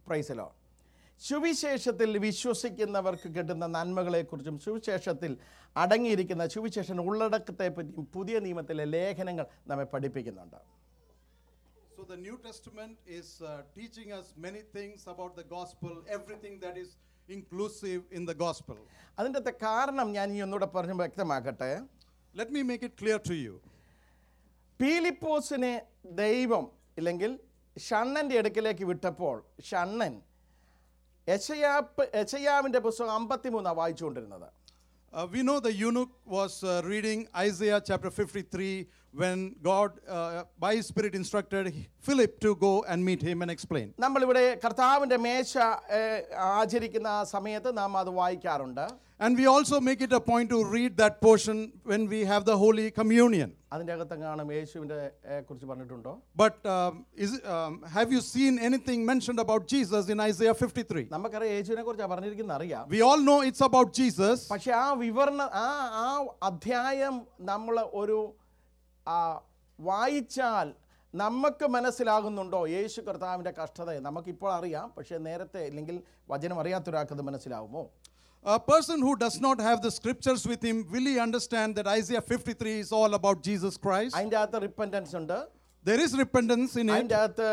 പ്രൈസലോ സുവിശേഷത്തിൽ വിശ്വസിക്കുന്നവർക്ക് കിട്ടുന്ന നന്മകളെക്കുറിച്ചും സുവിശേഷത്തിൽ അടങ്ങിയിരിക്കുന്ന സുവിശേഷ ഉള്ളടക്കത്തെ പറ്റിയും പുതിയ നിയമത്തിലെ ലേഖനങ്ങൾ നമ്മെ പഠിപ്പിക്കുന്നുണ്ട് So the New Testament is uh, teaching us many things about the gospel, everything that is inclusive in the gospel. അതിൻ്റെ അകത്തെ കാരണം ഞാൻ ഈ ഒന്നുകൂടെ പറഞ്ഞ് വ്യക്തമാക്കട്ടെ Let me make it clear to you. പീലിപ്പോസിനെ ദൈവം ഇല്ലെങ്കിൽ ഷണ്ണൻ്റെ അടുക്കലേക്ക് വിട്ടപ്പോൾ ഷണ്ണൻ യശയാപ്പ് യശയാവിൻ്റെ പുസ്തകം അമ്പത്തിമൂന്നാണ് വായിച്ചുകൊണ്ടിരുന്നത് Uh, we know the eunuch was uh, reading Isaiah chapter 53 when God, uh, by His Spirit, instructed Philip to go and meet him and explain. നമ്മളിവിടെ കർത്താവിൻ്റെ മേശ ഏഹ്, ആചരിക്കുന്ന ആ സമയത്ത് നാം അത് വായിക്കാറുണ്ട് And we also make it a point to read that portion when we have the Holy Communion. അതിൻ്റെ അകത്തെങ്ങാനും യേശുവിൻ്റെ ഏഹ്, കുറിച്ച് പറഞ്ഞിട്ടുണ്ടോ But um, is, um, have you seen anything mentioned about Jesus in Isaiah 53? നമുക്കറിയാം യേശുവിനെ കുറിച്ച് പറഞ്ഞിരിക്കുന്ന അറിയാം We all know it's about Jesus, പക്ഷെ ആ വിവരണ ആ ആ അധ്യായം നമ്മൾ ഒരു ആ, വായിച്ചാൽ നമുക്ക് മനസ്സിലാകുന്നുണ്ടോ യേശു കർത്താവിൻ്റെ കഷ്ടത നമുക്കിപ്പോൾ അറിയാം പക്ഷേ നേരത്തെ അല്ലെങ്കിൽ വചനം അറിയാത്തൊരാൾക്കത് മനസ്സിലാവുമോ a person who does not have the scriptures with him, will he understand that Isaiah 53 is all about Jesus Christ? അതിൻ്റെ അകത്ത് റിപ്പൻറ്റൻസ് ഉണ്ട് There is repentance in it, അതിൻ്റെ അകത്ത്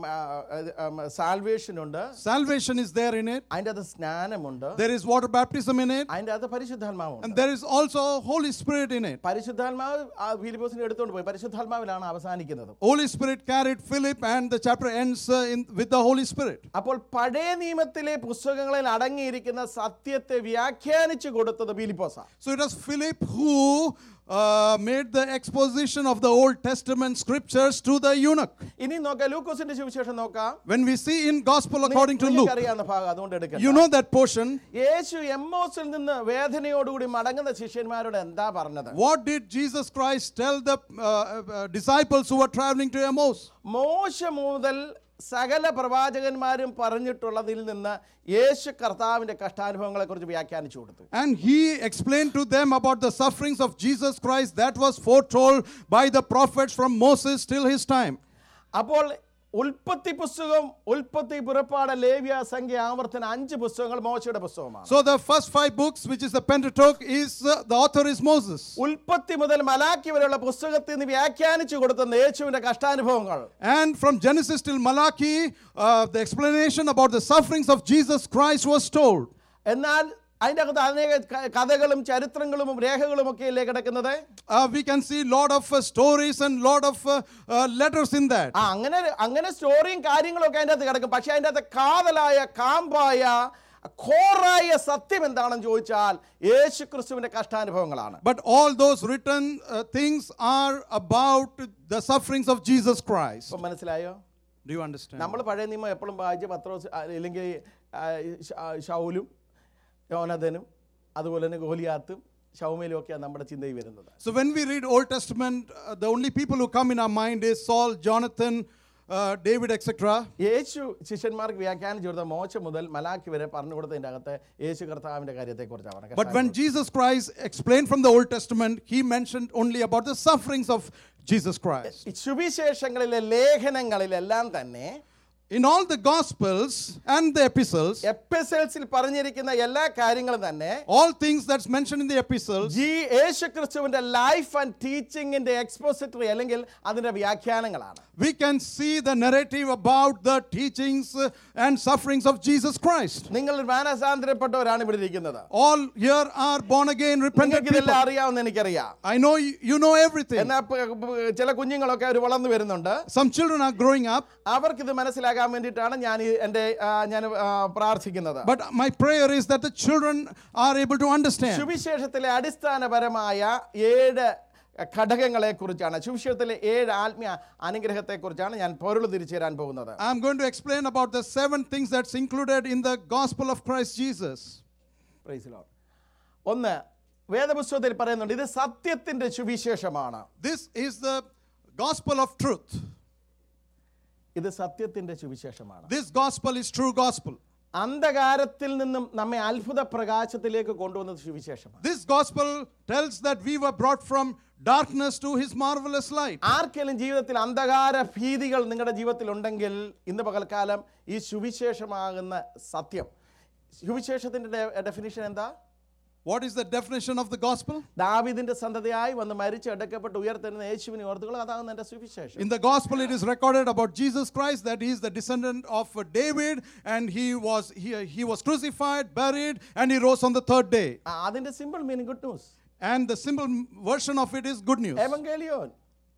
സാൽവേഷൻ ഉണ്ട് salvation is there in it, അതിൻ്റെ അകത്ത് സ്നാനമുണ്ട് there is water baptism in it, അതിൻ്റെ അകത്ത് പരിശുദ്ധാത്മാവുണ്ട് and there is also Holy Spirit in it. പരിശുദ്ധാത്മാവ് ആ ഫിലിപ്പോസിനെ എടുത്തുകൊണ്ട് പോയി പരിശുദ്ധാത്മാവിലാണ് അവസാനിക്കുന്നത് Holy Spirit carried Philip, and the chapter ends uh, in, with the Holy Spirit. അപ്പോൾ പഴയ നിയമത്തിലെ പുസ്തകങ്ങളിൽ അടങ്ങിയിരിക്കുന്ന സത്യത്തെ വ്യാഖ്യാനിച്ചു കൊടുത്തത് ഫിലിപ്പോസാണ് So it was Philip who uh, made the exposition of the Old Testament scriptures to the eunuch. ഇനി നോക്കാം ലൂക്കോസിന്റെ സുവിശേഷം നോക്കാം When we see in Gospel according to Luke, അറിയാവുന്ന ഭാഗം അതുകൊണ്ട് എടുക്കാം you know that portion. യേശു എമ്മോസിൽ നിന്ന് വേദനയോടുകൂടി മടങ്ങുന്ന ശിഷ്യന്മാരോട് എന്താ പറഞ്ഞത് What did Jesus Christ tell the uh, uh, disciples who were traveling to Emmaus? മോശ മുതൽ സകല പ്രവാചകന്മാരും പറഞ്ഞിട്ടുള്ളതിൽ നിന്ന് യേശു കർത്താവിന്റെ കഷ്ടാനുഭവങ്ങളെ കുറിച്ച് വ്യാഖ്യാനിച്ചു കൊടുത്തു And he explained to them about the sufferings of Jesus Christ that was foretold by the prophets from Moses till his time. അപ്പോൾ ഉൽപ്പത്തി പുസ്തകം ഉൽപ്പത്തി പുറപ്പാട് ലേവ്യ സംഖ്യ ആവർത്തന അഞ്ച് പുസ്തകങ്ങൾ മോശയുടെ പുസ്തകമാണ് So the first five books, which is the Pentateuch, is uh, the author is Moses. ഉൽപ്പത്തി മുതൽ മലാക്കി വരെയുള്ള പുസ്തകത്തിൽ നിന്ന് വ്യാഖ്യാനിച്ചു കൊടുത്ത യേശുവിന്റെ കഷ്ടാനുഭവങ്ങൾ And from Genesis till Malachi, uh, the explanation about the sufferings of Jesus Christ was told. എന്നാൽ അതിൻ്റെ അകത്ത് അനേക ക- കഥകളും ചരിത്രങ്ങളും രേഖകളും ഒക്കെ അല്ലേ കിടക്കുന്നത് Uh, we can see lot of uh, stories and lot of uh, uh, letters in that. ആ അങ്ങനെ അങ്ങനെ സ്റ്റോറിയും കാര്യങ്ങളും ഒക്കെ അതിൻ്റെ അകത്ത് കിടക്കും പക്ഷേ അതിൻ്റെ അകത്ത് കാതലായ കാമ്പായ ഖോറായ സത്യം എന്താണെന്ന് ചോദിച്ചാൽ യേശു ക്രിസ്തുവിന്റെ കഷ്ടാനുഭവങ്ങളാണ് But all those written uh, things are about the sufferings of Jesus Christ. ഇപ്പം മനസ്സിലായോ Do you understand? നമ്മൾ പഴയ നിയമം എപ്പോഴും വായിച്ച് പത്രോസ് ആ, അല്ലെങ്കിൽ ആ, ശ- ആ, ശൗലും യോനദനും അതുപോലെ തന്നെ ഗോലിയാത്തും ഷൗമേലും ഒക്കെയാണ് നമ്മുടെ ചിന്തയിൽ വരുന്നത് So when we read Old Testament, uh, the only people who come in our mind is Saul, Jonathan, uh, David, etc. യേശു ശിഷ്യന്മാർക്ക് വ്യാഖ്യാനിച്ചു കൊടുത്ത മോശം മുതൽ മലാക്കി വരെ പറഞ്ഞു കൊടുത്തതിൻ്റെ അകത്ത് യേശു കർത്താവിൻ്റെ കാര്യത്തെക്കുറിച്ചാണ് But when Jesus Christ explained from the Old Testament, he mentioned only about the sufferings of Jesus Christ. ഈ സുവിശേഷങ്ങളിലെ ലേഖനങ്ങളിലെല്ലാം തന്നെ In all the Gospels and the epistles, എപ്പിസൽസിൽ പറഞ്ഞിരിക്കുന്ന എല്ലാ കാര്യങ്ങളും തന്നെ all things that's mentioned in the epistles, ജി യേശു ക്രിസ്തുവിന്റെ life and ടീച്ചിങ്ങിന്റെ expository അല്ലെങ്കിൽ അതിന്റെ വ്യാഖ്യാനങ്ങളാണ് we can see the narrative about the teachings uh, and sufferings of Jesus Christ. നിങ്ങൾ മാനസാന്തരപ്പെട്ടവരാണ് ഇവിടെ ഇരിക്കുന്നത് All here are born again, repentant നിങ്ങൾക്ക് people. ഇതെല്ലാം അറിയാവുന്ന എനിക്കറിയാം I know you, you know everything. എന്നാൽ പ- പ- ചില കുഞ്ഞുങ്ങളൊക്കെ അവർ വളർന്നു വരുന്നുണ്ട് Some children are growing up, അവർക്കിത് മനസ്സിലാക്കാൻ വേണ്ടിയിട്ടാണ് ഞാൻ ഈ എൻ്റെ ആ, ഞാൻ ആ, പ്രാർത്ഥിക്കുന്നത് but my prayer is that the children are able to understand. സുവിശേഷത്തിലെ അടിസ്ഥാനപരമായ ഏഴ് ഘടകങ്ങളെ കുറിച്ചാണ് സുവിശേഷത്തിലെ ഏഴ് ആത്മീയ അനുഗ്രഹത്തെക്കുറിച്ചാണ് ഞാൻ പൊരുൾ തിരിച്ചു തരാൻ പോകുന്നത് I'm going to explain about the seven things that's included in the gospel of Christ Jesus. Praise the Lord. ഒന്ന് വേദപുസ്തകത്തിൽ പറയുന്നുണ്ട് ഇത് സത്യത്തിന്റെ സുവിശേഷമാണ് This is the gospel of truth. ഇത് സത്യത്തിന്റെ സുവിശേഷമാണ് This gospel is true gospel. അന്ധകാരത്തിൽ നിന്നും നമ്മെ അത്ഭുത പ്രകാശത്തിലേക്ക് കൊണ്ടുവന്നത് സുവിശേഷമാണ് This gospel tells that we were brought from darkness to his marvelous light. ആർക്കെങ്കിലും ജീവിതത്തിൽ അന്ധകാര ഭീതികൾ നിങ്ങളുടെ ജീവിതത്തിൽ ഉണ്ടെങ്കിൽ ഇന്ന് പകൽക്കാലം ഈ സുവിശേഷമാകുന്ന സത്യം സുവിശേഷത്തിൻ്റെ ഡെഫിനിഷൻ എന്താ What is the definition of the gospel? ദാവിദിന്റെ സന്തതിയായി വന്ന് മരിച്ച് അടക്കപ്പെട്ട് ഉയർത്തെഴുന്ന യേശുവിനെ ഓർത്തുകൾ അതാകുന്ന എൻ്റെ സുവിശേഷം In the gospel, it is recorded about Jesus Christ that he is the descendant of uh, David and he was, he, he was crucified, buried, and he rose on the third day. ആ, അതിന്റെ simple meaning good news And the simple m- version of it is good news. എവങ്കേലിയോൻ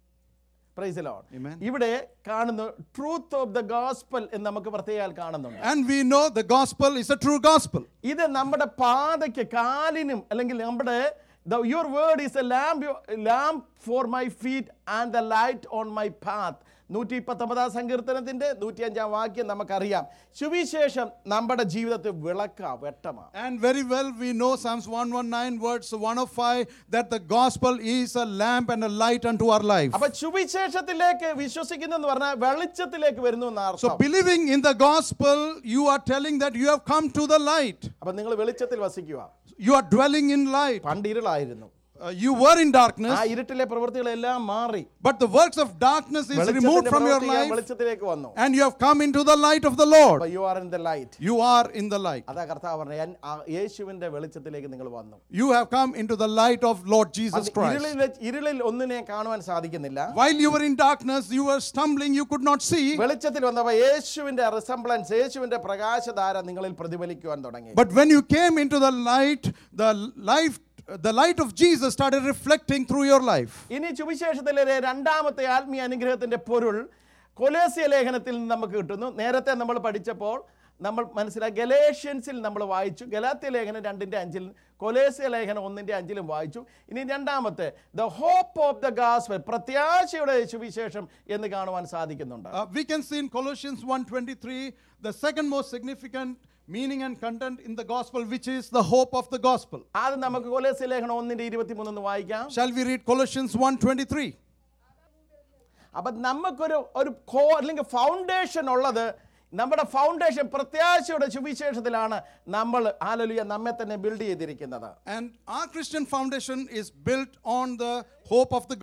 praise Lord Amen. ഇവിടെ കാണുന്നു truth of the gospel എന്ന് നമുക്ക് പ്രത്യേകം കാണുന്നുണ്ട് And we know the gospel is a true gospel. ഇത് നമ്മുടെ പാതയ്ക്ക് കാലിനും അല്ലെങ്കിൽ നമ്മുടെ your word is a lamp lamp for my feet and the light on my path നൂറ്റി പത്തൊമ്പതാം സങ്കീർത്തനത്തിന്റെ നൂറ്റി അഞ്ചാം വാക്യം നമുക്കറിയാം സുവിശേഷം നമ്മുടെ ജീവിതത്തിൽ വിളക്ക വെട്ടമാണ് And very well we know Psalms 119 words 105 that the gospel is a lamp and a light unto our life. അപ്പൊ സുവിശേഷത്തിലേക്ക് വിശ്വസിക്കുന്നു എന്ന് പറഞ്ഞാൽ വെളിച്ചത്തിലേക്ക് വരുന്നു എന്ന So അർത്ഥം believing in the gospel, you are telling that you have come to the light. അപ്പൊ നിങ്ങൾ വെളിച്ചത്തിൽ വസിക്കുക You are dwelling in light. പണ്ട് ഇരുളായിരുന്നു Uh, you were in darkness, ആ ഇരുട്ടിലെ പ്രവൃത്തികളെല്ലാം മാറി but the works of darkness is removed വെളിച്ചത്തിന്റെ from your പ്രവൃത്തികൾ life വെളിച്ചത്തിലേക്ക് വന്നു and you have come into the light of the Lord. You are in the light You are in the light. അതാ കർത്താവ് പറഞ്ഞു "ഞാൻ ആ യേശുവിന്റെ വെളിച്ചത്തിലേക്ക് നിങ്ങൾ വന്നു You have come into the light of Lord Jesus അത് Christ. ഇരുളിൽ വെച്ച് ഇരുളിൽ ഒന്നിനെ കാണുവാൻ സാധിക്കുന്നില്ല While you were in darkness, you were stumbling, you could not see. വെളിച്ചത്തിൽ വന്നപ്പോൾ യേശുവിന്റെ റിസംബ്ലൻസ് യേശുവിന്റെ പ്രകാശധാര നിങ്ങളിൽ പ്രതിഫലിക്കുവാൻ തുടങ്ങി But when you came into the light, the life the light of Jesus started reflecting through your life. ഇനി സുവിശേഷത്തിലെ രണ്ടാമത്തെ ആത്മീയ അനുഗ്രഹത്തിന്റെ പൊരുൾ കൊലേസ്യ ലേഖനത്തിൽ നിന്ന് നമുക്ക് കിട്ടുന്നു നേരത്തെ നമ്മൾ പഠിച്ചപ്പോൾ നമ്മൾ മനസ്സിലാക്കി ഗലേഷ്യൻസിൽ നമ്മൾ വായിച്ചു ഗലാത്യ ലേഖനം രണ്ടിൻ്റെ അഞ്ചിൽ കൊലേസ്യ ലേഖനം ഒന്നിൻ്റെ അഞ്ചിലും വായിച്ചു ഇനി രണ്ടാമത്തെ the hope of the gospel പ്രത്യാശയുടെ സുവിശേഷം എന്ന് കാണുവാൻ സാധിക്കുന്നുണ്ട് Uh, we can see in Colossians 1:23 the second most significant meaning and content in the gospel, which is the hope of the gospel. അത് നമുക്ക് കൊലേസ്യ ലേഖനം ഒന്നിൻ്റെ ഇരുപത്തിമൂന്ന് വായിക്കാം Shall we read Colossians 1:23? അപ്പം നമുക്കൊരു ഒരു കോ അല്ലെങ്കിൽ ഫൗണ്ടേഷൻ ഉള്ളത് നമ്മുടെ ഫൗണ്ടേഷൻ പ്രത്യാശയുടെ സുവിശേഷത്തിലാണ് നമ്മൾ ആലലുയ നമ്മെ തന്നെ ബിൽഡ് ചെയ്തിരിക്കുന്നത് And our Christian foundation is built on the hope of the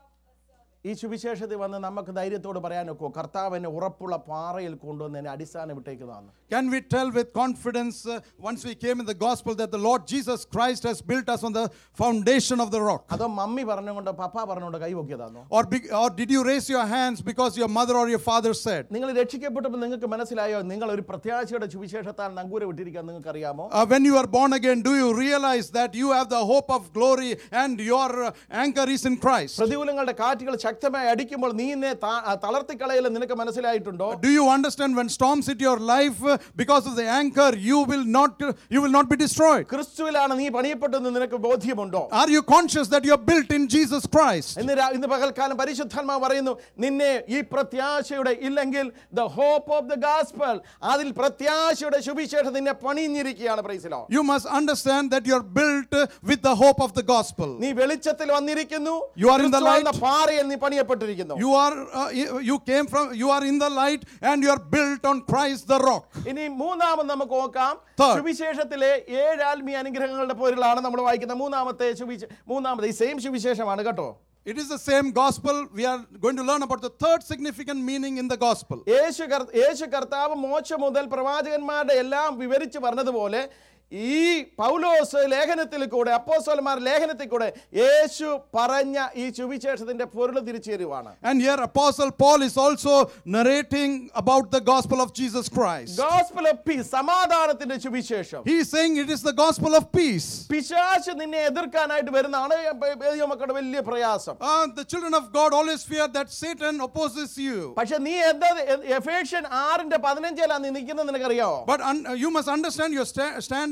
ഈ സുവിശേഷത്തിൽ വന്ന് നമുക്ക് ധൈര്യത്തോട് പറയാനൊക്കെ കർത്താവിനെ ഉറപ്പുള്ള പാറയിൽ കൊണ്ടുവന്ന് എന്നെ അടിസ്ഥാനം വിട്ടേക്കുന്നതാണ് Can we tell with confidence uh, once we came in the gospel that the Lord Jesus Christ has built us on the foundation of the rock? അതോ മമ്മി പറഞ്ഞുകൊണ്ട് പപ്പ പറഞ്ഞുകൊണ്ട് കൈ പൊക്കിയതാണോ Or, be, or did you raise your hands because your mother or your father said? നിങ്ങൾ രക്ഷിക്കപ്പെട്ടപ്പോൾ നിങ്ങൾക്ക് മനസ്സിലായോ നിങ്ങൾ ഒരു പ്രത്യാശയുടെ സുവിശേഷത്താൽ നങ്കൂര വിട്ടിരിക്കാൻ നിങ്ങൾക്ക് അറിയാമോ Uh, when you are born again, do you realize that you have the hope of glory and your uh, anchor is in Christ? പ്രതികൂലങ്ങളുടെ കാറ്റുകൾ ശക്തമായി അടിക്കുമ്പോൾ നീ എന്നെ തളർത്തിക്കളയില്ല നിനക്ക് മനസ്സിലായിട്ടുണ്ടോ Do you understand when storms hit your life uh, because of the anchor, you will not uh, you will not be destroyed? ക്രിസ്തുവിലാണ് നീ പണിയപ്പെട്ടെന്ന് നിനക്ക് ബോധ്യമുണ്ടോ Are you conscious that you are built in Jesus Christ? ഇന്ന് രാ- ഇന്ന് പകൽക്കാലം പരിശുദ്ധാത്മാവ് പറയുന്നു നിന്നെ ഈ പ്രത്യാശയുടെ ഇല്ലെങ്കിൽ the hope of the gospel അതിൽ പ്രത്യാശയുടെ സുവിശേഷം നിന്നെ പണിഞ്ഞിരിക്കുകയാണ് പ്രൈസിലോ You must understand that you are built uh, with the hope of the gospel. നീ വെളിച്ചത്തിൽ വന്നിരിക്കുന്നു You are in the ക്രിസ്തു എന്ന light. പാറയിൽ നീ പണിയപ്പെട്ടിരിക്കുന്നു You are uh, you you came from you are in the light and you are built on Christ the rock. ഇനി മൂന്നാമത് നമുക്ക് നോക്കാം Third. സുവിശേഷത്തിലെ ഏഴ് ആത്മീയ അനുഗ്രഹങ്ങളുടെ പേരിലാണ് നമ്മൾ വായിക്കുന്നത് മൂന്നാമത്തെ സുവിശേഷ മൂന്നാമത്തെ ഈ സെയിം സുവിശേഷമാണ് കേട്ടോ It is the same gospel. We are going to learn about the third significant meaning in the gospel. യേശു കർ- യേശു കർത്താവ് മോശ മുതൽ പ്രവാചകന്മാരുടെ എല്ലാം വിവരിച്ച് പറഞ്ഞതുപോലെ ഈ പൗലോസ് ലേഖനത്തിൽ കൂടെ അപ്പോസ്തലന്മാർ ലേഖനത്തിൽ കൂടെ യേശു പറഞ്ഞ ഈ സുവിശേഷത്തിന്റെ പൊരുൾ തിരിച്ചു തരുവാണ് And here Apostle Paul is also narrating about the gospel of Jesus Christ. Gospel of peace സമാധാനത്തിന്റെ സുവിശേഷം He is saying it is the gospel of peace. പിശാശ് നിന്നെ എതിർക്കാനായിട്ട് വരുന്നതാണ് മക്കളുടെ വലിയ പ്രയാസം Uh, the children of God always fear that Satan opposes you. പക്ഷെ നീ എന്താ എഫേഷ്യൻ ആറിന്റെ പതിനഞ്ചിലാണ് നീ നിൽക്കുന്നത് നിനക്കറിയാവോ But un- uh, you must understand you're sta- standing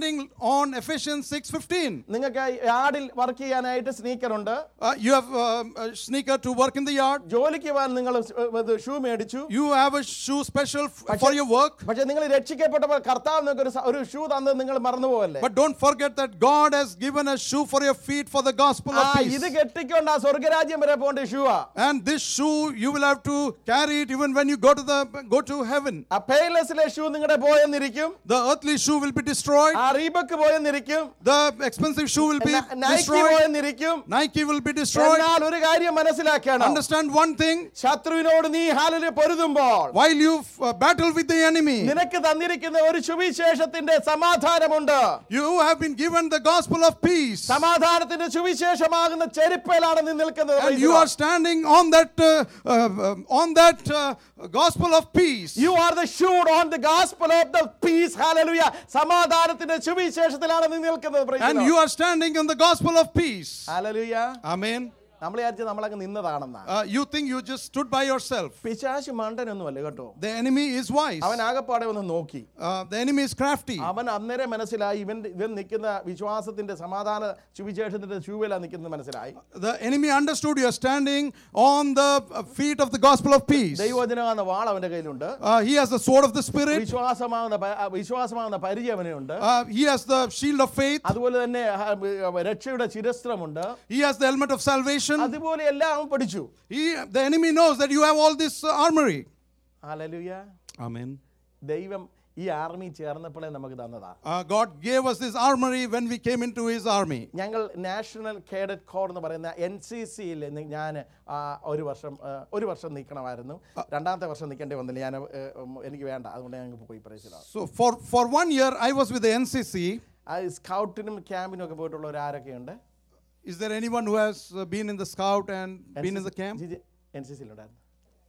standing on Ephesians 6:15. നിങ്ങൾക്ക് യാർഡിൽ വർക്ക് ചെയ്യാനായിട്ട് സ്നീക്കർ ഉണ്ട് Uh, you have um, a sneaker to work in the yard. ജോലിക്ക് പോകാൻ നിങ്ങൾ ഷൂ മേടിച്ചു You have a shoe special f- for your work. പക്ഷെ നിങ്ങൾ രക്ഷിക്കപ്പെട്ടപ്പോൾ കർത്താവ് നിങ്ങൾക്ക് ഒരു സ- ഒരു ഷൂ തന്നത് നിങ്ങൾ മറന്നുപോകല്ലേ But don't forget that God has given a shoe for your feet for the gospel ആ of peace. ഇത് കെട്ടിക്കൊണ്ട് ആ സ്വർഗരാജ്യം വരെ പോകേണ്ട ഷൂവാ And this shoe you will have to carry it even when you go to the go to heaven. ആ പെയിൻലെസ്സിലെ shoe നിങ്ങളുടെ പോയെന്നിരിക്കും The earthly shoe will be destroyed. ആ റീബക്ക് പോയെന്നിരിക്കും The expensive shoe will be Nike destroyed. പോയെന്നിരിക്കും Nike will be destroyed. എന്നാൽ ഒരു കാര്യം മനസ്സിലാക്കണം Understand one thing ശത്രുവിനോട് നീ ഹാലില് പൊരുതുമ്പോൾ while you uh, battle with the enemy, നിനക്ക് തന്നിരിക്കുന്ന ഒരു സുവിശേഷത്തിന്റെ സമാധാനമുണ്ട് you have been given the gospel of peace. സമാധാനത്തിന്റെ സുവിശേഷമാകുന്ന ചെരുപ്പയിലാണ് നീ നിൽക്കുന്നത് And you are standing on that uh, uh, uh, on that uh, gospel of peace. You are the shoed on the gospel of the peace hallelujah സമാധാനത്തിന്റെ സുവിശേഷത്തിലാണ് നീ നിൽക്കുന്നത് praise the And Lord. you are standing on the gospel of peace. Hallelujah Amen. നമ്മൾ വിചാരിച്ച് നമ്മളങ്ങ് നിന്നതാണെന്നാ Uh, you think you just stood by yourself. പിശാശ് മണ്ടനൊന്നുമല്ല കേട്ടോ The enemy is wise. അവൻ ആകപ്പാടെ ഒന്ന് നോക്കി Uh, the enemy is crafty. അവൻ അന്നേരം മനസ്സിലായി ഇവൻ ഇവൻ നിൽക്കുന്ന വിശ്വാസത്തിന്റെ സമാധാന സുവിശേഷത്തിന്റെ ചൂവല നിൽക്കുന്നത് മനസ്സിലായി The enemy understood you are standing on the uh, feet of the gospel of peace. ദൈവജനമാകുന്ന വാൾ അവന്റെ കയ്യിലുണ്ട് Uh, he has the sword of the spirit. വിശ്വാസമാകുന്ന പ- ആ, വിശ്വാസമാകുന്ന പരിചയം അവനുണ്ട് Uh, he has the shield of faith. അതുപോലെ തന്നെ ആ, രക്ഷയുടെ ചിരസ്ത്രമുണ്ട് He has the helmet of salvation. അതുപോലെ എല്ലാം അവൻ പഠിച്ചു He, the enemy knows that you have all this uh, armory. Hallelujah Amen. ദൈവം ഈ ആർമി ചേർന്നപ്പോഴേ നമുക്ക് തന്നതാ Uh, God gave us this armory when we came into His army. ഞങ്ങൾ national cadet corps എന്ന് പറയുന്ന എൻ സി സിയിൽ ഞാൻ ഒരു വർഷം ആ, ഒരു വർഷം നിൽക്കണമായിരുന്നു രണ്ടാമത്തെ വർഷം നിൽക്കേണ്ടി വന്നില്ല ഞാൻ ആ, ഉം, എനിക്ക് വേണ്ട അതുകൊണ്ട് ഞങ്ങൾക്ക് പോയി പ്രൈസിലാണ് So for, for one year, I was with the NCC. ആ സ്കൗട്ടിനും ക്യാമ്പിനും ഒക്കെ പോയിട്ടുള്ളവർ ആരൊക്കെയുണ്ട് Is there anyone who has uh, been in the scout and been in the camp? N C സിയിലുണ്ടായിരുന്നു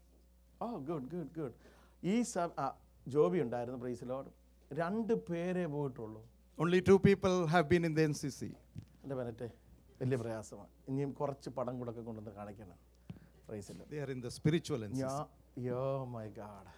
ഓ ഗുഡ് ഗുഡ് ഗുഡ് ഈ സ ആ, ജോബി ഉണ്ടായിരുന്നു പ്രൈസിലോട് രണ്ട് പേരെ പോയിട്ടുള്ളൂ Only two people have been in the NCC. എൻ്റെ പനറ്റെ വലിയ പ്രയാസമാണ് ഇനിയും കുറച്ച് പടം കൂടെ ഒക്കെ കൊണ്ടുവന്ന് കാണിക്കണം പ്രൈസിൽ They are in the spiritual NCC. ഞാ യോ മൈ ഗാഡ്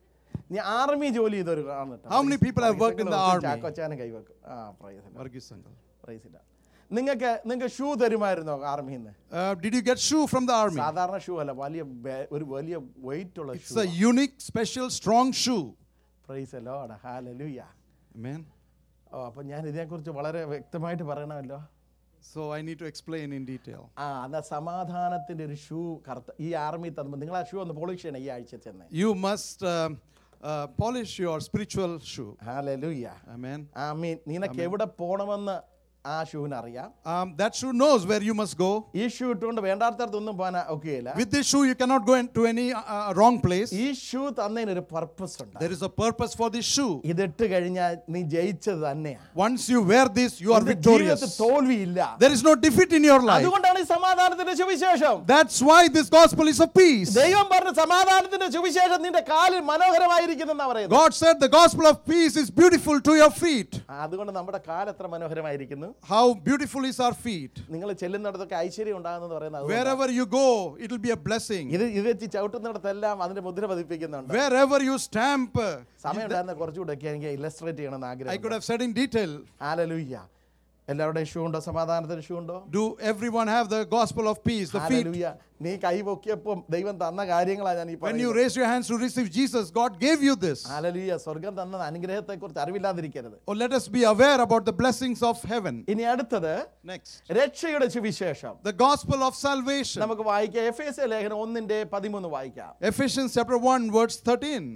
നീ ആർമി ജോലി ചെയ്തൊരു കാണട്ടോ How many people have worked in the army? ചാക്കോച്ചാനും കൈവെക്കും ആ പ്രൈസില്ല Varghese uncle. പ്രൈസില്ല നിങ്ങൾക്ക് നിങ്ങൾക്ക് ഷൂ തരുമായിരുന്നോ ആർമിയിൽ നിന്ന് Uh, did you get shoe from the army? സാധാരണ ഷൂ അല്ല വലിയ ബെ- ഒരു വലിയ വെയിറ്റ് ഉള്ള It's shoe a unique, special, strong shoe. Praise Lord hallelujah Amen. ഓ അപ്പം ഞാൻ ഇതിനെക്കുറിച്ച് വളരെ വ്യക്തമായിട്ട് പറയണമല്ലോ So I need to explain in detail. ആ എന്നാൽ സമാധാനത്തിൻ്റെ ഒരു ഷൂ കറുത്ത ഈ ആർമി തന്നുമ്പോൾ നിങ്ങൾ ആ ഷൂ ഒന്ന് പോളിഷ് ചെയ്യണം ഈ ആഴ്ച ചെന്ന് You must um, uh, polish your spiritual shoe. Hallelujah Amen. ആ മീൻ നിനക്ക് എവിടെ പോകണമെന്ന് ആ ഷൂവിന് അറിയാം Um, that shoe knows where you must go. ഈ ഷൂ ഇട്ടുകൊണ്ട് വേണ്ടാത്തടത്തൊന്നും പോകാൻ ഒക്കെയില്ല With this shoe, you cannot go into any uh, uh, wrong place. ഈ ഷൂ തന്നതിന് ഒരു പർപ്പസ് ഉണ്ട് There is a purpose for this shoe. ഇതിട്ട് കഴിഞ്ഞാൽ നീ ജയിച്ചത് തന്നെയാണ് Once you wear this, you are നിന്റെ ജീവിതത്തിൽ victorious. തോൽവിയില്ല There is no defeat in your life. അതുകൊണ്ടാണ് ഈ സമാധാനത്തിന്റെ സുവിശേഷം That's why this gospel is of peace. ദൈവം പറഞ്ഞ സമാധാനത്തിന്റെ സുവിശേഷം നിന്റെ കാലിൽ മനോഹരമായിരിക്കുന്നെന്നാ പറയുന്നത് God said the gospel of peace is beautiful to your feet. ആ, അതുകൊണ്ട് നമ്മുടെ കാൽ എത്ര മനോഹരമായിരിക്കുന്നു How beautiful is our feet. നിങ്ങൾ ചെല്ലുന്നിടത്തൊക്കെ ഐശ്വര്യം ഉണ്ടാകുന്നത് പറയുന്നത് അതുകൊണ്ടാ. Wherever you go, it will be a blessing. ഇത് ഇത് വെച്ച് ചവിട്ടുന്നിടത്തെല്ലാം അതിന്റെ മുദ്ര പതിപ്പിക്കുന്നുണ്ട് Wherever you stamp, uh, സമയം ഉണ്ടായിരുന്ന കുറച്ചുകൂടെ ഒക്കെ എനിക്ക് ഇല്ലസ്ട്രേറ്റ് ചെയ്യണമെന്ന് I ആഗ്രഹം could have said in detail. Hallelujah എല്ലാവരുടെയും ഷൂ ഉണ്ടോ സമാധാനത്തിന് ഷൂ ഉണ്ടോ Do everyone have the gospel of peace, the feet? Hallelujah നീ കൈ പൊക്കിയപ്പം ദൈവം തന്ന കാര്യങ്ങളാണ് ഞാൻ ഈ When you പറയുന്നത് raise your hands to receive Jesus, God gave you this. Hallelujah സ്വർഗം തന്ന അനുഗ്രഹത്തെ കുറിച്ച് അറിവില്ലാതിരിക്കരുത് Oh, let us be aware about the blessings of heaven. ഇനി അടുത്തത് Next, രക്ഷയുടെ സുവിശേഷം the gospel of salvation. നമുക്ക് വായിക്കാം എഫ് എസ് ലേഖനം ഒന്നിന്റെ പതിമൂന്ന് വായിക്കാം Ephesians chapter 1, verse 13.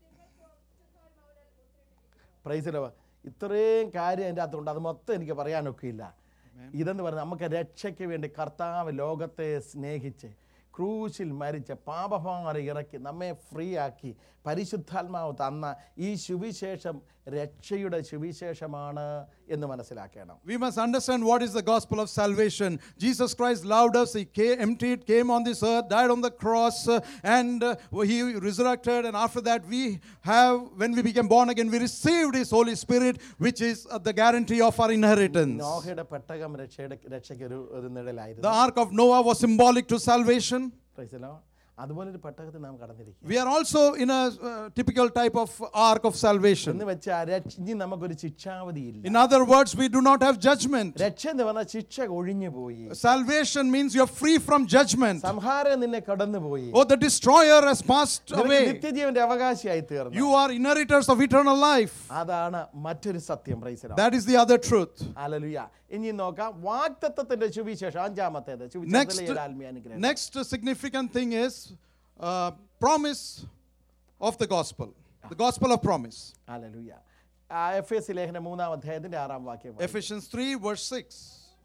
പ്രൈസിലോ ഇത്രയും കാര്യം എൻ്റെ അകത്തുണ്ട് അത് മൊത്തം എനിക്ക് പറയാനൊക്കെ ഇല്ല ഇതെന്ന് പറഞ്ഞാൽ നമുക്ക് രക്ഷയ്ക്ക് വേണ്ടി കർത്താവ് ലോകത്തെ സ്നേഹിച്ച് ക്രൂശിൽ മരിച്ച് പാപഭാരം ഇറക്കി നമ്മെ ഫ്രീ ആക്കി പരിശുദ്ധാത്മാവ് തന്ന ഈ സുവിശേഷം രക്ഷയുടെ സുവിശേഷമാണ് എന്ന് മനസ്സിലാക്കണം We must understand what is the gospel of salvation. Jesus Christ loved us. He came, emptied, came on this earth, died on the cross, uh, and uh, He resurrected. And after that, we have, when we became born again, we received His Holy Spirit, which is uh, the guarantee of our inheritance. നോഹയുടെ പെട്ടകം രക്ഷയുടെ രക്ഷയ്ക്ക് ഒരു ഒരു നിഴലായിരുന്നു The ark of Noah was symbolic to salvation. പ്രൈസലോ അതുപോലെ ഒരു പെട്ടകത്തിൽ നാം കടന്നിരിക്കുക We are also in a uh, typical type of ark of salvation. എന്ന് വെച്ചാൽ രക്ഷ- ഇനി നമുക്കൊരു ശിക്ഷാവധിയില്ല In other words, we do not have judgment. രക്ഷ എന്ന് പറഞ്ഞാൽ ശിക്ഷ ഒഴിഞ്ഞു പോയി Salvation means you're free from judgment. സംഹാരം നിന്നെ കടന്നുപോയി Oh, the destroyer has passed നിനക്ക് away. നിത്യജീവന്റെ അവകാശിയായി തീർന്നു You are inheritors of eternal life. അതാണ് മറ്റൊരു സത്യം പ്രൈസല That is the other truth. Hallelujah ഇനി നോക്കാം വാക്തത്വത്തിന്റെ സുവിശേഷം അഞ്ചാമത്തേത് Next, സുവിശേഷത്തിലെ ഒരു ആത്മീയ അനുഗ്രഹം next significant thing is uh, promise of the gospel. The gospel of promise. Hallelujah എഫ് എസ് ലേഖനം മൂന്നാം അധ്യായത്തിന്റെ ആറാം വാക്യം വായിക്കാം. Ephesians 3, verse 6.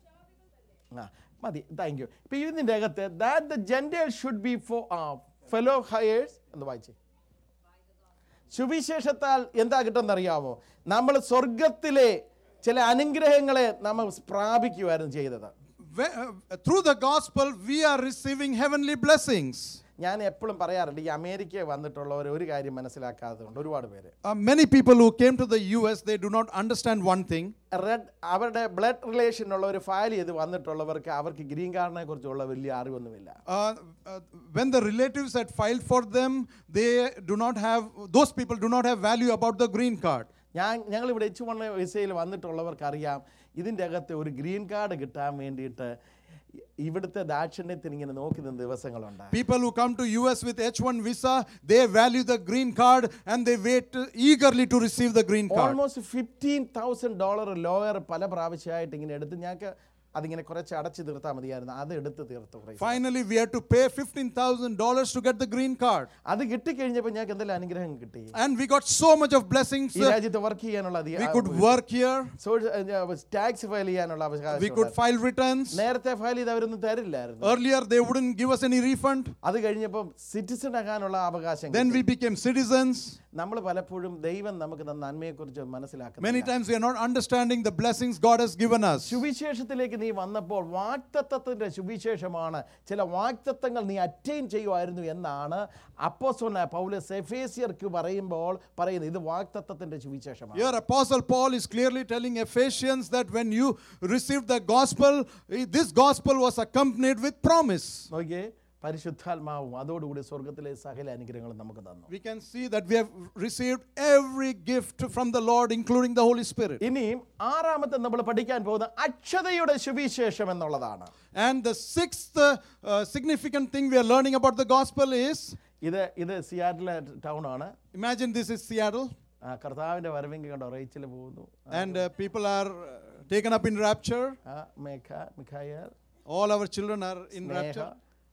ആ മതി താങ്ക് യു ഇപ്പൊ ഇതിന്റെ അകത്ത് that the gentile should be for fellow heirs എന്ന് വായിച്ചേ സുവിശേഷത്താൽ എന്താ കിട്ടുമെന്നറിയാമോ നമ്മൾ സ്വർഗത്തിലെ ചില അനുഗ്രഹങ്ങളെ നമ്മൾ പ്രാപിക്കുമായിരുന്നു ചെയ്തത് Whe- uh, through the gospel, we are receiving heavenly blessings. ഞാൻ എപ്പോഴും പറയാറുണ്ട് ഈ അമേരിക്ക വന്നിട്ടുള്ളവർ ഒരു കാര്യം മനസ്സിലാക്കാത്തതുകൊണ്ട് ഒരുപാട് പേര് Uh, many people who came to the US, they do not understand one thing. Red അവരുടെ ബ്ലഡ് റിലേഷനുള്ള ഒരു ഫയൽ ചെയ്ത് വന്നിട്ടുള്ളവർക്ക് അവർക്ക് ഗ്രീൻ കാർഡിനെ കുറിച്ചുള്ള വലിയ അറിവൊന്നുമില്ല Uh, uh, when the relatives had filed for them, they do not have, those people do not have value about the green card. ഞാൻ ഞങ്ങൾ ഇവിടെ എച്ച് വൺ വിസയിൽ വന്നിട്ടുള്ളവർക്കറിയാം ഇതിൻ്റെ അകത്ത് ഒരു ഗ്രീൻ കാർഡ് കിട്ടാൻ വേണ്ടിയിട്ട് ഇവിടുത്തെ ദാക്ഷിണ്യത്തിന് ഇങ്ങനെ നോക്കി നിന്ന ദിവസങ്ങളുണ്ട് People who come to US with H1 visa, they value the green card and they wait uh, eagerly to receive the green card. Almost fifteen thousand dollar lawyer പല പ്രാവശ്യമായിട്ട് ഇങ്ങനെ എടുത്ത് ഞങ്ങൾക്ക് അതിങ്ങനെ കുറച്ച് അടച്ചു തീർത്താൽ മതിയായിരുന്നു അത് എടുത്ത് തീർത്തു praise the Lord. Finally, we had to pay $15,000 to get the green card. അത് കിട്ടിക്കഴിഞ്ഞപ്പോൾ ഞങ്ങൾക്ക് എന്തെങ്കിലും അനുഗ്രഹം കിട്ടി And we got so much of blessings. ഈ uh, രാജ്യത്ത് വർക്ക് ചെയ്യാനുള്ള we could work here, tax file ചെയ്യാനുള്ള we അവകാശം could file returns. നേരത്തെ ഫയൽ ചെയ്ത് അവരൊന്നും തരില്ലായിരുന്നു Earlier, they wouldn't give us any refund. അത് കഴിഞ്ഞപ്പം സിറ്റിസൺ ആകാനുള്ള അവകാശം Then we became citizens. നമ്മൾ പലപ്പോഴും ദൈവം നമുക്ക് തന്ന നന്മയെക്കുറിച്ച് മനസ്സിലാക്കുന്നു Many times we are not understanding the blessings God has given us. സുവിശേഷത്തിലേക്ക് നീ വന്നപ്പോൾ വാക്തത്വത്തിന്റെ സുവിശേഷമാണ് ചില വാക്തത്വങ്ങൾ നീ അറ്റൈൻ ചെയ്യുമായിരുന്നു എന്നാണ് അപ്പോസ്തലനായ പൗലോസ് എഫേസിയർക്ക് പറയുമ്പോൾ പറയുന്നത് ഇത് വാക്തത്വത്തിന്റെ സുവിശേഷമാണ് Here, Apostle Paul is clearly telling Ephesians that when you received the gospel, eh, this gospel was accompanied with promise. നോക്കിയേ പരിശുദ്ധാത്മാവും അതോടുകൂടി സ്വർഗത്തിലെ സകല അനുഗ്രഹങ്ങളും നമുക്ക് തന്നു We can see that we have received every gift from the Lord, including the Holy Spirit. ഇനിയും ആറാമത്തെ നമ്മൾ പഠിക്കാൻ പോകുന്ന അക്ഷതയുടെ സുവിശേഷം എന്നുള്ളതാണ് And the sixth uh, uh, significant thing we are learning about the gospel is ഇത് ഇത് സിയാറ്റിലെ ടൗൺ ആണ് imagine this is Seattle, ആ, കർത്താവിന്റെ വരവെങ്കിൽ കണ്ടോ റേച്ചിൽ പോകുന്നു and uh, people are uh, taken up in rapture. ആ, മേഘ മിഖായർ All our children are in Sneha rapture.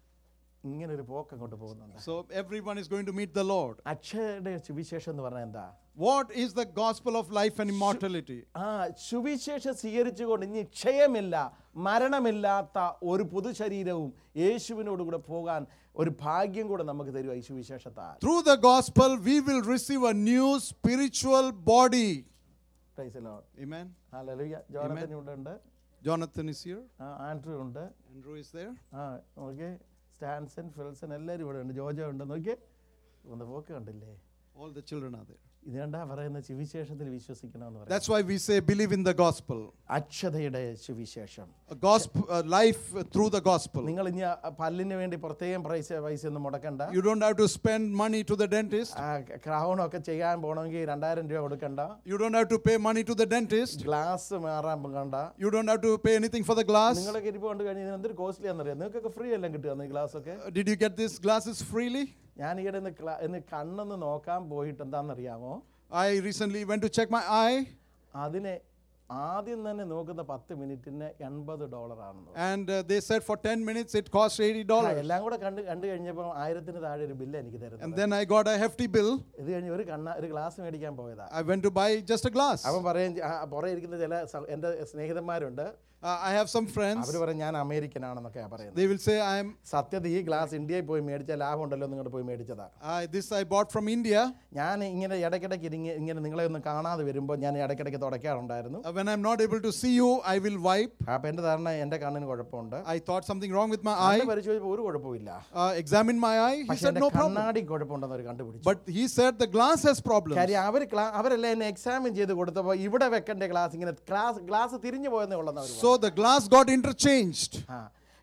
ഇങ്ങനെ ഒരു പോക്ക് അങ്ങോട്ട് പോകുന്നുണ്ട് So everyone is going to meet the Lord. അക്ഷയുടെ സുവിശേഷം എന്ന് പറഞ്ഞാൽ എന്താ What is the gospel of life and immortality? ആ സുവിശേഷം സ്വീകരിച്ചുകൊണ്ട് ഇനി ക്ഷയമില്ല മരണമില്ലാത്ത ഒരു പുതുശരീരവും യേശുവിനോട് കൂടെ പോകാൻ ഒരു ഭാഗ്യം കൂടെ നമുക്ക് തരുക ഈ സുവിശേഷത്താൽ Through the gospel, we will receive a new spiritual body. Praise the Lord. Amen. Hallelujah. Jonathan ഇവിടെ ഉണ്ട് Jonathan is here. ആ, ആൻഡ്രൂ ഉണ്ട് Andrew is there. ആ നോക്കിയേ സ്റ്റാൻസൺ ഫിൽസൺ എല്ലാവരും ഇവിടെ ഉണ്ട് ജോജോ ഉണ്ട് നോക്കിയേ ഒന്ന് പോക്ക് കണ്ടില്ലേ All the children are there. ഇത് കണ്ടാ പറയുന്ന സുവിശേഷത്തിൽ വിശ്വസിക്കണമെന്ന് പറയും That's why we say believe in the gospel. അക്ഷതയുടെ സുവിശേഷം A gospel, a life through the gospel. നിങ്ങൾ ഇനി ആ പല്ലിന് വേണ്ടി പ്രത്യേകം പൈസ പൈസ ഒന്നും മുടക്കണ്ട You don't have to spend money to the dentist. Crown ഒക്കെ ചെയ്യാൻ പോകണമെങ്കിൽ രണ്ടായിരം രൂപ കൊടുക്കണ്ട You don't have to pay money to the dentist. Glass മാറാൻ പോകണ്ട You don't have to pay anything for the glass. നിങ്ങളൊക്കെ ഇരിപ്പ് കണ്ടു കഴിഞ്ഞാൽ എന്തൊരു കോസ്റ്റ്ലി ആണെന്നറിയാം നിങ്ങൾക്കൊക്കെ ഫ്രീ എല്ലാം കിട്ടുക ഈ ഗ്ലാസ് ഒക്കെ Uh, Did you get these glasses freely? ഞാൻ ഈയിടെ ഇന്ന് ക്ലാ- ഇന്ന് കണ്ണൊന്ന് നോക്കാൻ പോയിട്ട് എന്താണെന്നറിയാമോ I recently went to check my eye അതിനെ ആദ്യം തന്നെ നോക്കുന്ന പത്ത് മിനിറ്റിന് എൺപത് ഡോളറാണെന്ന് and uh, they said for 10 minutes it cost $80. എല്ലാം കൂടെ കണ്ട് കണ്ടു കഴിഞ്ഞപ്പോൾ ആയിരത്തിന് താഴെ ഒരു ബില്ല് എനിക്ക് And തരുന്നത് then I got a hefty bill. ഇത് കഴിഞ്ഞ് ഒരു കണ്ണ ഒരു ഗ്ലാസ് മേടിക്കാൻ പോയതാ I went to buy just a glass. അവൻ പറയും ആ, പുറകെ ഇരിക്കുന്ന ചില സ- എൻ്റെ സ്നേഹിതന്മാരുണ്ട് Uh, I have some friends. അവർ പറയും ഞാൻ അമേരിക്കൻ ആണെന്നൊക്കെയാണ് പറയുന്നത് They will say I am സത്യത്തിൽ ഈ ഗ്ലാസ് ഇന്ത്യയിൽ പോയി മേടിച്ച ലാഭം ഉണ്ടല്ലോ നിങ്ങോട്ട് പോയി മേടിച്ചതാ uh, this I bought from India. ഞാൻ ഇങ്ങനെ ഇടയ്ക്കിടയ്ക്ക് ഇരിങ്ങ- ഇങ്ങനെ നിങ്ങളെ ഒന്ന് കാണാതെ വരുമ്പോൾ ഞാൻ ഇടയ്ക്കിടയ്ക്ക് തുടയ്ക്കാറുണ്ടായിരുന്നു Uh, when I'm not able to see you, I will wipe. അപ്പം എൻ്റെ ധാരണ എൻ്റെ കണ്ണിന് കുഴപ്പമുണ്ട് I thought something wrong with my കണ്ണ് eye. പരിശോധിച്ചപ്പോൾ ഒരു കുഴപ്പമില്ല Uh, examined my eye. He പക്ഷെ said എൻ്റെ no problem. കണ്ണാടി കുഴപ്പമുണ്ടെന്ന് അവർ കണ്ടുപിടിച്ചു But he said the glass has problems. കാര്യം അവർ അവരെല്ലാം എന്നെ എക്സാമിൻ ചെയ്ത് കൊടുത്തപ്പോൾ ഇവിടെ വെക്കേണ്ട ഗ്ലാസ് ഇങ്ങനെ ഗ്ലാസ് ഗ്ലാസ് തിരിഞ്ഞു പോയെന്നേ ഉള്ളതെന്ന് അവർ So the glass got interchanged. ആ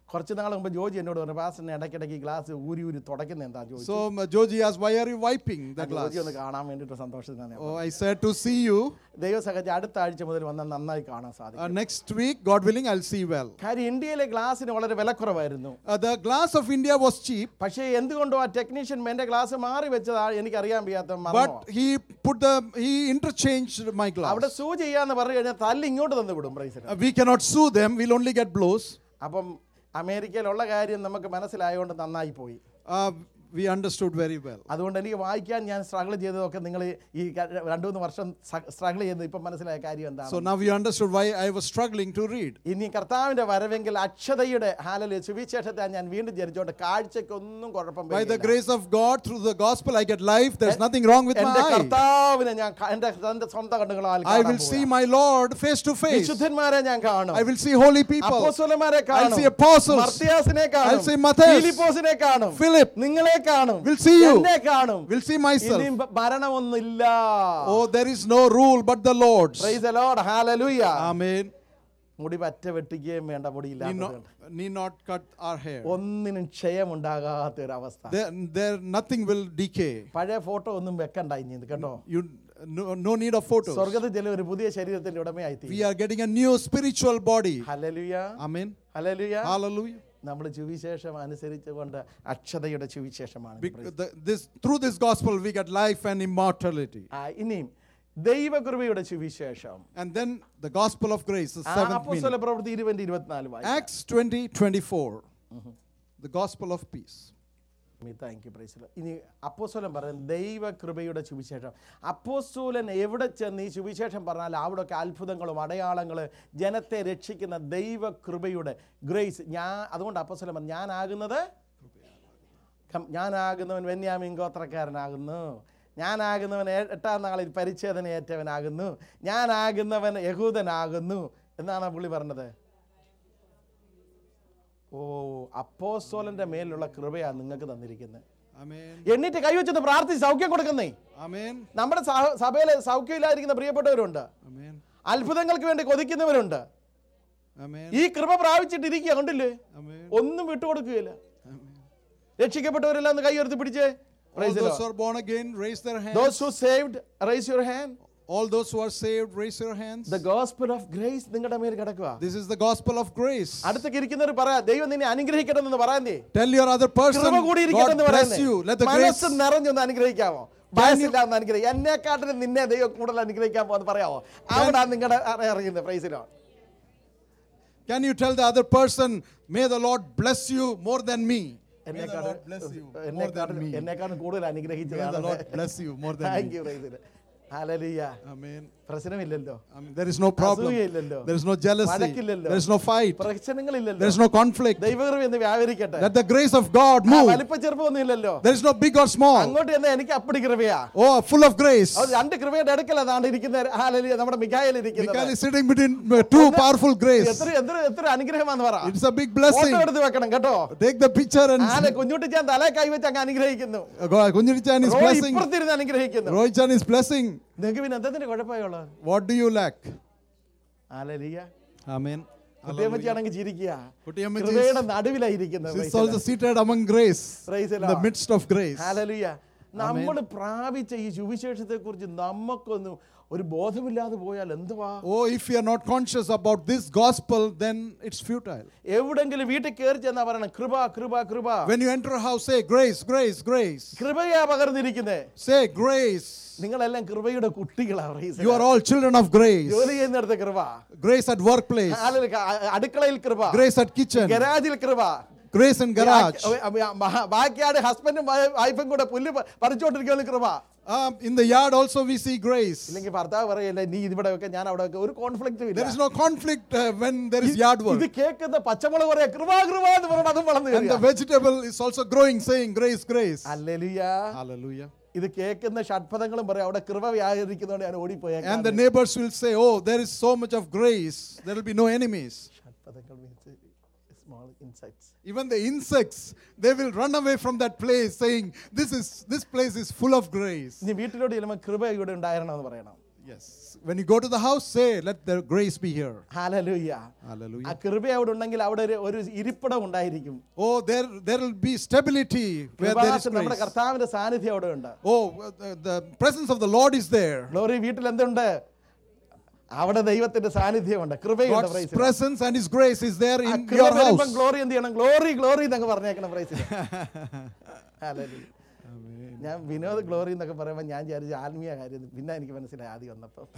കുറച്ച് നാൾ മുമ്പ് ജോജി എന്നോട് പറഞ്ഞു പാസ്റ്ററിനെ ഇടയ്ക്കിടയ്ക്ക് ഗ്ലാസ് ഊരി ഊരി തുടയ്ക്കുന്ന എന്താ Joji So um, Joji asked, Why are you wiping the glass? Joji ഒന്ന് കാണാൻ വേണ്ടിയിട്ട് സന്തോഷത്തിനാണ് Oh, I said to see you. ദൈവം സഹജ അടുത്ത ആഴ്ച മുതൽ വന്നാൽ നന്നായി കാണാൻ സാധിക്കും Uh, next week, God willing, I'll see well. കാര്യം ഇന്ത്യയിലെ ഗ്ലാസിന് വളരെ വിലക്കുറവായിരുന്നു Uh, the glass of India was cheap, പക്ഷേ എന്തുകൊണ്ടോ ആ ടെക്നീഷ്യൻ എന്റെ ഗ്ലാസ് മാറി വെച്ചതാ എനിക്കറിയാൻ വയ്യാത്ത മറന്നോ. but he put the he interchanged my glass. അവിടെ സൂ ചെയ്യാന്ന് പറഞ്ഞു കഴിഞ്ഞാൽ തല്ല് ഇങ്ങോട്ട് തന്നു വിടും പ്രൈസിന് Uh, we cannot sue them, we'll only get blows. അപ്പം അമേരിക്കയിലുള്ള കാര്യം നമുക്ക് മനസ്സിലായതുകൊണ്ട് നന്നായി പോയി Uh, we understood very well. അതുകൊണ്ട് എനിക്ക് വായിക്കാൻ ഞാൻ സ്ട്രഗിൾ ചെയ്തതൊക്കെ നിങ്ങൾ ഈ ക- രണ്ടു മൂന്ന് വർഷം സ്ട്രഗിൾ ചെയ്ത് ഇപ്പം മനസ്സിലായ കാര്യം എന്താണ് So now we understood why I was struggling to read. ഇനി കർത്താവിന്റെ വരവെങ്കിൽ അക്ഷതയുടെ ഹാലല് സുവിശേഷത്തെ ഞാൻ വീണ്ടും ജനിച്ചോണ്ട് കാഴ്ചക്കൊന്നും കുഴപ്പം By the വരികയില്ല. grace of God, through the gospel, I get life. There's nothing wrong with എന്റെ my eye. കർത്താവിനെ ഞാൻ ക- എന്റെ എന്റെ സ്വന്തം കണ്ണുകളാൽ I കാണാൻ will see പോവുകയാണ്. my Lord face to face. വിശുദ്ധന്മാരെ ഞാൻ കാണും I will see holy people. അപ്പോസ്തലന്മാരെ I'll കാണും see apostles. മർത്തിയാസിനെ കാണും I'll see Matthias. ഫിലിപ്പോസിനെ കാണും Philip. നിങ്ങളെ കാണും Will see you. എന്നെ കാണും Will see myself. ഇനിയും ഭ- ഭരണമൊന്നുമില്ല Oh, there is no rule but the Lord's. Praise the Lord. Hallelujah. Amen. മുടി പറ്റ വെട്ടിക്കുകയും വേണ്ട Need മുടിയില്ലാത്തത് not, need not cut our hair. ഒന്നിനും ക്ഷയമുണ്ടാകാത്ത ഒരു അവസ്ഥ There, there nothing will decay. പഴയ ഫോട്ടോ ഒന്നും വെക്കണ്ട ഇനി ഇത് കേട്ടോ You no, no need of photos. സ്വർഗത്തിൽ ചില ഒരു പുതിയ ശരീരത്തിന്റെ ഉടമയായി We are getting a new spiritual body. Hallelujah Amen. Hallelujah Hallelujah. നമ്മൾ സുവിശേഷം അനുസരിച്ചുകൊണ്ട് അക്ഷതയുടെ സുവിശേഷമാണ് ഇത് Bec- the- this, through this gospel, we get life and immortality. ആ, ഇനിയും ദൈവകൃപയുടെ സുവിശേഷം And then the gospel of grace, the ആ, seventh അപ്പോസ്തല meaning. പ്രവൃത്തി ഇരുപത്തി ഇരുപത്തിനാല് വായിക്കാം. Acts 20 24. The gospel of peace. Thank you praise ഇനി അപ്പോസ്തലൻ പറയുന്നത് ദൈവകൃപയുടെ സുവിശേഷം അപ്പോസ്തോലൻ എവിടെ ചെന്ന് ഈ സുവിശേഷം പറഞ്ഞാൽ അവിടെയൊക്കെ അത്ഭുതങ്ങളും അടയാളങ്ങൾ ജനത്തെ രക്ഷിക്കുന്ന ദൈവകൃപയുടെ ഗ്രേസ് ഞാൻ അതുകൊണ്ട് അപ്പോസ്തലൻ പറഞ്ഞു ഞാനാകുന്നത് കം- ഞാനാകുന്നവൻ വെന്യാമിൻ ഗോത്രക്കാരനാകുന്നു ഞാനാകുന്നവൻ ഏ- എട്ടാം നാളിൽ പരിച്ഛേദന ഏറ്റവനാകുന്നു ഞാനാകുന്നവൻ യഹൂദനാകുന്നു എന്നാണ് പുള്ളി പറഞ്ഞത് ഓ അപ്പോസ്തോലന്റെ മേലുള്ള കൃപയാണ് നിങ്ങൾക്ക് തന്നിരിക്കുന്നത് Amen. എന്നിട്ട് കൈവച്ചൊന്ന് പ്രാർത്ഥിച്ച് സൗഖ്യം കൊടുക്കുന്നേ Amen. നമ്മുടെ സഹ- സഭയിലെ സൗഖ്യമില്ലാതിരിക്കുന്ന പ്രിയപ്പെട്ടവരുണ്ട് Amen. അത്ഭുതങ്ങൾക്ക് വേണ്ടി കൊതിക്കുന്നവരുണ്ട് Amen. ഈ കൃപ പ്രാപിച്ചിട്ടിരിക്കുക കണ്ടില്ലേ Amen. ഒന്നും വിട്ടുകൊടുക്കുകയില്ല Amen. രക്ഷിക്കപ്പെട്ടവരെല്ലാം ഒന്ന് കൈ ഉയർത്തി പിടിച്ചേ All those who are born again, raise their hands. Those who saved raise your hand All those who are saved, raise your hands. The gospel of grace നിങ്ങളുടെ മേൽ കിടക്കുക This is the gospel of grace. അടുത്തൊക്കെ ഇരിക്കുന്നവർ പറയാ ദൈവം നിന്നെ അനുഗ്രഹിക്കട്ടെ എന്ന് പറയാന്തേ Tell your other person, കൃപ കൂടി ഇരിക്കട്ടെ God എന്ന് bless പറയുന്നേ you. Let the grace. മനസ്സ് നിറഞ്ഞൊന്ന് അനുഗ്രഹിക്കാമോ വയസ്സില്ല എന്ന് അനുഗ്രഹിക്കാം എന്നെക്കാട്ടിലും നിന്നെ ദൈവം കൂടുതൽ അനുഗ്രഹിക്കാൻ പോകുന്നത് പറയാമോ അവിടെ നിങ്ങളുടെ അറിയുന്നത് പ്രൈസിലോ Can you tell the other person, may the Lord bless you more than me? May the Lord bless you more than എന്നെക്കാട്ടും me. എന്നെക്കാട്ടും കൂടുതൽ May the അനുഗ്രഹിച്ചതാണ് Lord bless you more than thank me. You പ്രൈസില് hallelujah Amen. പ്രശ്നമില്ലല്ലോ I mean, there is no problem. അസൂയയില്ലല്ലോ. There is no jealousy. വഴക്കില്ലല്ലോ. There is no fight. പ്രശ്നങ്ങളില്ലല്ലോ There is no conflict. ദൈവകൃപ എന്ന് വ്യാപരിക്കട്ടെ Let the grace of God ആ, move. വലിപ്പ ചെറുപ്പമൊന്നും ഇല്ലല്ലോ There is no big or small. അങ്ങോട്ട് ചെന്ന് എനിക്ക് അപ്പടി കൃപയാ Oh, full of grace. അത് രണ്ട് കൃപയുടെ അടുക്കല അതാണ് ഇരിക്കുന്ന ഹാലലിയ നമ്മുടെ മികായിൽ Michael ഇരിക്കുന്നത് is sitting between uh, two powerful grace. എത്ര എത്ര എത്ര അനുഗ്രഹമാന്ന് പറ It's a big photo blessing. എടുത്ത് വെക്കണം കേട്ടോ Take the picture and ആലെ Kunjutty ഞാൻ തലേ കൈവച്ച് അങ്ങ് അനുഗ്രഹിക്കുന്നു God, Kunjirichan is Roy blessing. ഇപ്പുറത്തിരുന്ന് അനുഗ്രഹിക്കുന്നു Rohichan is blessing. നിങ്ങൾക്ക് പിന്നെ എന്തെങ്കിലും കുഴപ്പമുള്ളത് What do you lack? ആലലിയ Amen. കുട്ടിയമ്മച്ചിയാണെങ്കിൽ ചിരിക്കുക കുട്ടിയമ്മച്ചി കൃപയുടെ നടുവിലായിരിക്കുന്നത് She's also seated among grace, Praise the in the Lord. midst of grace. ഹാലലിയ നമ്മൾ പ്രാപിച്ച ഈ സുവിശേഷത്തെ കുറിച്ച് നമുക്കൊന്നും ഒരു ബോധമില്ലാതെ പോയാൽ എന്തുവാ Oh, if you are not conscious about this gospel, then it's futile. എവിടെങ്കിലും വീട്ടിൽ കയറി ചെന്നാ പറയണം കൃപ കൃപ കൃപ When you enter a house, say grace, grace, grace. കൃപയാ പകർന്നിരിക്കുന്നേ Say grace. നിങ്ങളെല്ലാം കൃപയുടെ കുട്ടികളാ praise the You are all children of grace. ജോലി ചെയ്യുന്നിടത്ത് കൃപ Grace at workplace, ഹാലലി- ക- അടുക്കളയിൽ കൃപ grace at kitchen, ഗരാജിൽ കൃപ grace in garage. ബാക്കിയാട് ഹസ്ബൻഡും വൈഫും കൂടെ പുല്ല് പ- പറിച്ചുകൊണ്ടിരിക്കുന്ന കൃപ Um, in the yard also we see grace. ഇല്ലെങ്കിൽ ഭർത്താവ് പറയല്ലേ നീ ഇവിടെ വെക്കെ ഞാൻ അവിടെ വെക്കെ ഒരു കോൺഫ്ലിക്റ്റും There ഇല്ല is no conflict uh, when there is yard ഇത് work. കേൾക്കുന്ന പച്ചമുളക് പറയാ കൃപ കൃപ എന്ന് പറഞ്ഞാൽ അതും വളർന്നു And the vegetable is also growing, saying grace, grace. അല്ലെലുയ Hallelujah. ഇത് കേൾക്കുന്ന ഷഡ്പഥങ്ങളും പറയാം അവിടെ കൃപ വ്യാഹരിക്കുന്നതുകൊണ്ട് ഞാൻ ഓടിപ്പോയ And the neighbors will say, Oh, there is so much of grace, there will be no enemies. ഷഡ്പഥങ്ങൾ means small insects Even the insects, they will run away from that place saying, This is this place is full of grace. ഇനി വീട്ടിലോട്ട് ചെല്ലുമ്പോൾ കൃപ ഇവിടെ ഉണ്ടായിരുന്നോ എന്ന് പറയണം Yes. When you go to the house, say, Let the grace be here. Hallelujah Hallelujah. ആ കൃപ അവിടെ ഉണ്ടെങ്കിൽ അവിടെ ഒരു ഒരു ഇരിപ്പിടം ഉണ്ടായിരിക്കും Oh, there, there will be stability where there is Kripasanam നമ്മുടെ grace. കർത്താവിന്റെ സാന്നിധ്യം അവിടെ ഉണ്ട് Oh, uh, the, the presence of the Lord is there. Glory വീട്ടിൽ എന്തുണ്ട് അവിടെ ദൈവത്തിന്റെ സാന്നിധ്യമുണ്ട് കൃപയുണ്ട് God's പ്രൈസിൽ presence and His grace is there ആ in കൃപ your വരുമ്പം house. ഗ്ലോറി എന്ത് ചെയ്യണം ഗ്ലോറി ഗ്ലോറി എന്നൊക്കെ പറഞ്ഞേക്കണം പ്രൈസിൽ ഞാൻ വിനോദ് ഗ്ലോറി എന്നൊക്കെ പറയുമ്പോൾ ഞാൻ വിചാരിച്ച ആത്മീയ കാര്യം പിന്നെ എനിക്ക് മനസ്സിലായി ആദ്യം വന്നപ്പോൾ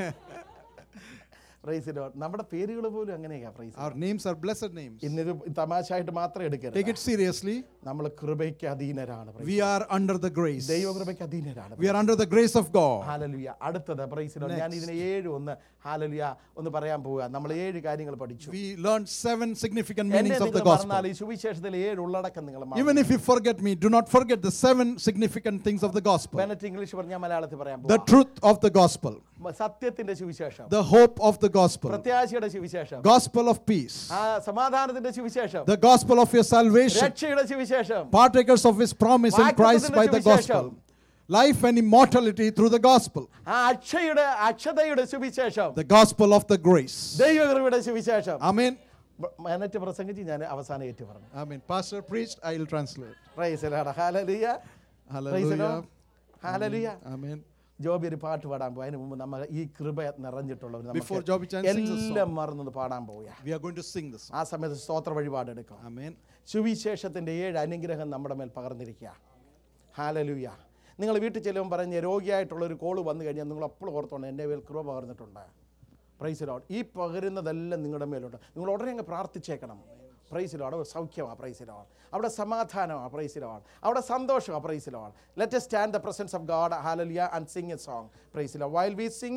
പ്രൈസിലോ നമ്മുടെ പേരുകൾ പോലും അങ്ങനെയൊക്കെയാ praise Our names are blessed names. ഇന്നൊരു തമാശയായിട്ട് മാത്രം Take എടുക്കരുത് it seriously. നമ്മൾ കൃപയ്ക്ക് അധീനരാണ് praise. We are under the grace. ദൈവകൃപയ്ക്ക് അധീനരാണ് We are under the grace of God. ഹാലലുയ അടുത്തത് പ്രൈസിലോ ഞാൻ ഇതിനെ ഏഴ് ഒന്ന് ഹാലലുയ ഒന്ന് പറയാൻ പോവുക നമ്മൾ ഏഴ് കാര്യങ്ങൾ പഠിച്ചു We learned seven significant എന്നെ meanings of the നിങ്ങൾ gospel. മറന്നാൽ ഈ സുവിശേഷത്തിൽ ഏഴ് ഉള്ളടക്കം നിങ്ങൾ Even if you forget me, do not forget the seven significant things of the gospel. Bennett English പറഞ്ഞാൽ മലയാളത്തിൽ പറയാൻ The പോവാം truth of the gospel, സത്യത്തിന്റെ സുവിശേഷം the hope of the gospel, പ്രത്യാശയുടെ സുവിശേഷം gospel of peace, ആ സമാധാനത്തിന്റെ സുവിശേഷം the gospel of your salvation, രക്ഷയുടെ സുവിശേഷം partakers of his promise in Christ by the gospel, life and immortality through the gospel, ആ അക്ഷയുടെ അക്ഷതയുടെ സുവിശേഷം the gospel of the grace. ദൈവകൃപയുടെ സുവിശേഷം Amen. മെനറ്റ് പ്രസംഗിച്ച് ഞാൻ അവസാനം ഏറ്റു പറഞ്ഞു Amen. Pastor preached, I will translate. പ്രൈസലാണ് ഹാലലിയ Hallelujah. ഹാലലിയ Amen. ജോബി ഒരു പാട്ട് പാടാൻ പോയി അതിന് മുമ്പ് നമ്മൾ ഈ കൃപ നിറഞ്ഞിട്ടുള്ളവർ Before നമുക്ക് Joby Chan sings a song. എല്ലാം മറന്നത് പാടാൻ പോവുക We are going to sing this. ആ സമയത്ത് സ്തോത്ര വഴിപാടെടുക്കാം Amen. സുവിശേഷത്തിൻ്റെ ഏഴ് അനുഗ്രഹം നമ്മുടെ മേൽ പകർന്നിരിക്കുക ഹാലലൂയ നിങ്ങൾ വീട്ടിൽ ചെല്ലുമ്പോൾ പറഞ്ഞ് രോഗിയായിട്ടുള്ള ഒരു കോള് വന്നു കഴിഞ്ഞാൽ നിങ്ങൾ അപ്പോൾ ഓർത്തോണം എൻ്റെ മേൽ കൃപ പകർന്നിട്ടുണ്ട് പ്രൈസ് ലോഡ് ഈ പകരുന്നതെല്ലാം നിങ്ങളുടെ മേലുണ്ട് നിങ്ങൾ ഉടനെ അങ്ങ് പ്രാർത്ഥിച്ചേക്കണം പ്രൈസ് ലോഡ് അവിടെ സൗഖ്യമാണ് പ്രൈസ് ലോഡ് അവിടെ സമാധാനമാണ് പ്രൈസ് ലോഡ് അവിടെ സന്തോഷമാണ് praise Lord let stand the presence of God hallelujah and sing a song praise Lord while we Singh